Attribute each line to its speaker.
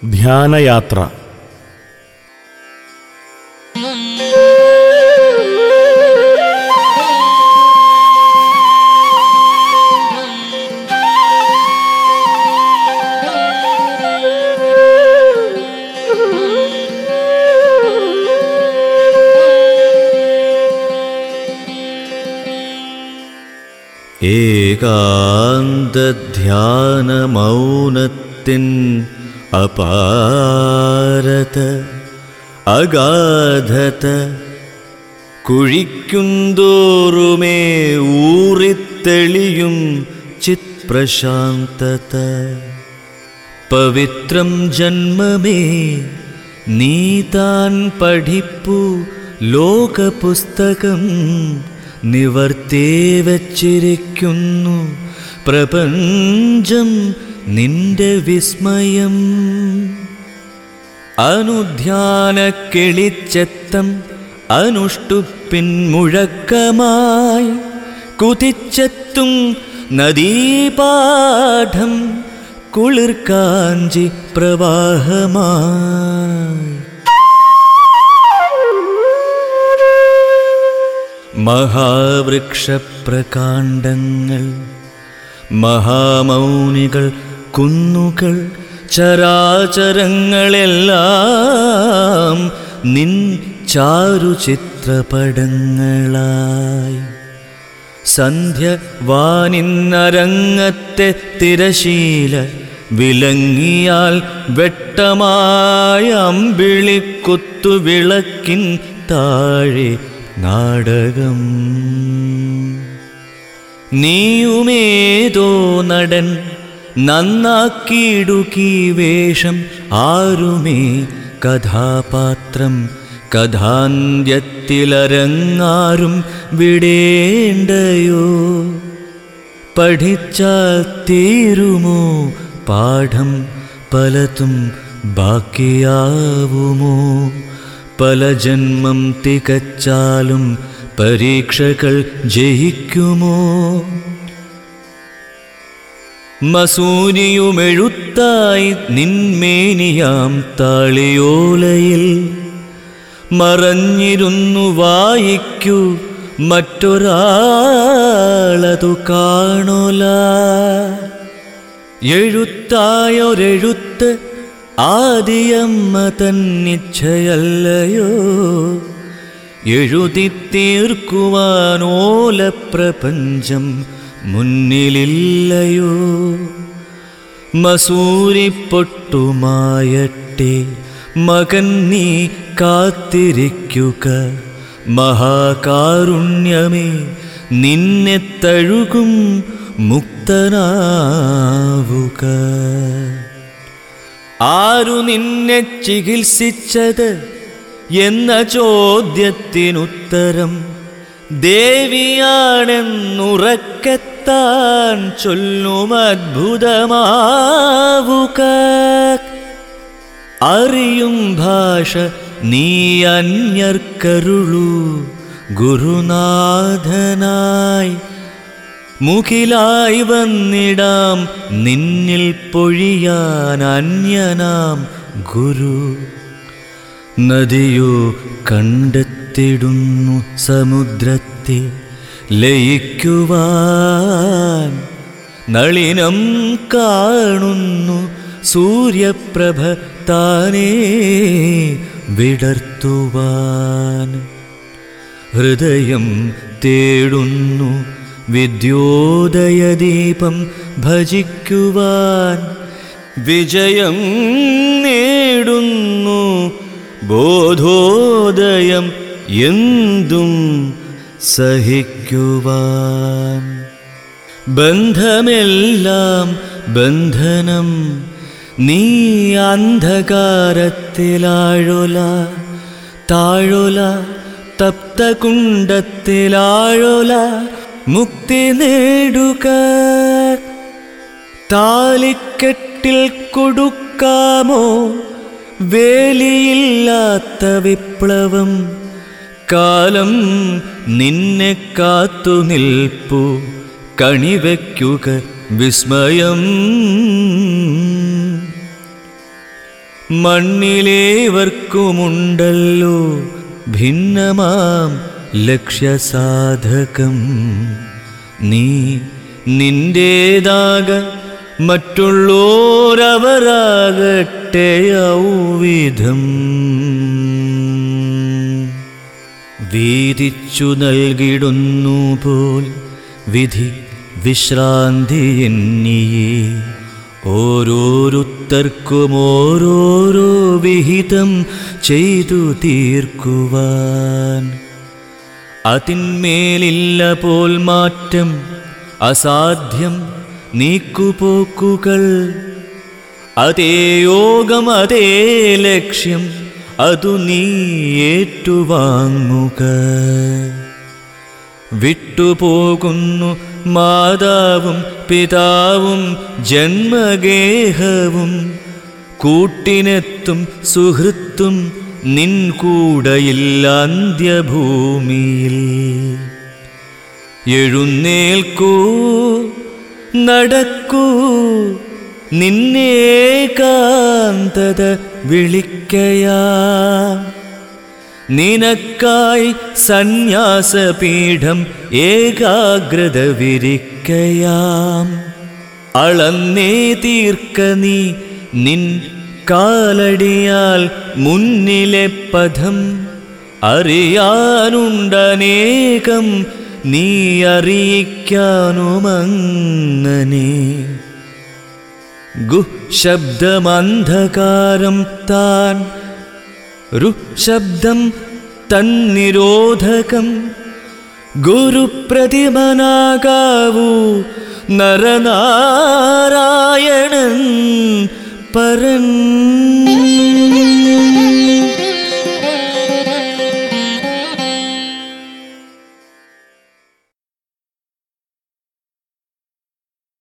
Speaker 1: ധ്യാനയാത്ര
Speaker 2: ഏകാന്തധ്യാനമൗനത്തിൻ അപാരത അഗാധത കുഴിക്കുന്തോറുമേ ഊറിത്തെളിയും ചിത്പ്രശാന്തത പവിത്രം ജന്മമേ നീ താൻ പഠിപ്പു ലോകപുസ്തകം നിവർത്തേ വച്ചിരിക്കുന്നു പ്രപഞ്ചം നിന്റെ വിസ്മയം അനുധ്യാന കിളിച്ചെത്തം അനുഷ്ടുപ്പിൻ മുഴക്കമായി കുതിച്ചെത്തും നദീപാഠം കുളിർക്കാഞ്ചി പ്രവാഹമായി മഹാവൃക്ഷപ്രകാണ്ഡങ്ങൾ മഹാമൗനികൾ കുന്നുകൾ ചരാചരങ്ങളെല്ലാം നിൻ ചാരുചിത്രപടങ്ങളായി സന്ധ്യ വാനിന്നരങ്ങത്തെ തിരശീല വിലങ്ങിയാൽ വെട്ടമായ അമ്പിളിക്കുത്തു വിളക്കിൻ താഴെ നാടകം നീയുമേതോ നടൻ നന്നാക്കിയിടുകീ വേഷം ആരുമേ കഥാപാത്രം കഥാന്ത്യത്തിലരങ്ങാരും വിടേണ്ടയോ പഠിച്ചാൽ തീരുമോ പാഠം പലതും ബാക്കിയാവുമോ പല ജന്മം തികച്ചാലും പരീക്ഷകൾ ജയിക്കുമോ മസൂരിയുമെഴുത്തായി നിന്മേനിയാം താളിയോലയിൽ മറഞ്ഞിരുന്നു വായിക്കൂ മറ്റൊരാളതു കാണുല എഴുത്തായൊരെഴുത്ത് ആദിയമ്മ തന്നിച്ഛയല്ലയോ എഴുതി തീർക്കുവാനോല പ്രപഞ്ചം മുന്നിലില്ലയോ മസൂരിപ്പൊട്ടുമായട്ടെ മകൻ നീ കാത്തിരിക്കുക മഹാകാരുണ്യമേ നിന്നെ തഴുകും മുക്തനാവുക ആരു നിന്നെ ചികിത്സിച്ചത് എന്ന ചോദ്യത്തിനുത്തരം ദേവിയാണെന്നുറക്കെത്താൻ ചൊല്ലും അത്ഭുതമാവുക അറിയും ഭാഷ നീ അന്യർക്കരുളൂ ഗുരുനാഥനായി മുഖിലായി വന്നിടാം നിന്നിൽ പൊഴിയാൻ അന്യനാം ഗുരു നദിയോ കണ്ടെത്തിടുന്നു സമുദ്രത്തെ ലയിക്കുവാൻ നളിനം കാണുന്നു സൂര്യപ്രഭ താനേ വിടർത്തുവാൻ ഹൃദയം തേടുന്നു വിദ്യോദയദീപം ഭജിക്കുവാൻ വിജയം നേടുന്നു ബോധോദയം എന്തും സഹിക്കുവാൻ ബന്ധമെല്ലാം ബന്ധനം നീ അന്ധകാരത്തിലാഴൊല താഴൊല തപ്തകുണ്ടത്തിലാഴൊല മുക്തി നേടുക താലിക്കെട്ടിൽ കൊടുക്കാമോ വേലിയില്ലാത്ത വിപ്ലവം കാലം നിന്നെ കാത്തു നിൽപ്പു കണിവയ്ക്കുക വിസ്മയം മണ്ണിലേവർക്കുമുണ്ടല്ലോ ഭിന്നമാം ലക്ഷ്യസാധകം നീ നിന്റേതാക മറ്റുള്ളോരവരാകട്ടെ ഔവിധം വീതിച്ചു നൽകിടുന്നു പോൽ വിധി വിശ്രാന്തി എന്നിയെ ഓരോരുത്തർക്കും ഓരോരോ വിഹിതം ചെയ്തു തീർക്കുവാൻ അതിന്മേലില്ല പോൽ മാറ്റം അസാധ്യം നീക്കുപോക്കുകൾ അതേ യോഗം അതേ ലക്ഷ്യം അതു നീ ഏറ്റുവാങ്ങുക വിട്ടുപോകുന്നു മാതാവും പിതാവും ജന്മഗേഹവും കൂട്ടിനെത്തും സുഹൃത്തും നിൻ കൂടയില്ല അന്ത്യഭൂമിയിൽ എഴുന്നേൽക്കൂ നടക്കൂ നിന്നേകാന്തത വിളിക്കയാ നിനക്കായി സന്യാസപീഠം ഏകാഗ്രത വിരിക്കയാം അളന്നേ തീർക്ക നീ നിൻ കാലടിയാൽ മുന്നിലെ പദം അറിയാനുണ്ടനേകം നീ അറിയിക്കാനുമങ്ങനെ ഗുശബ്ദമന്ധകാരം താൻ രുശബ്ദം തന്നിരോധകം ഗുരുപ്രതിമനാകാവൂ നരനാരായണൻ പരൻ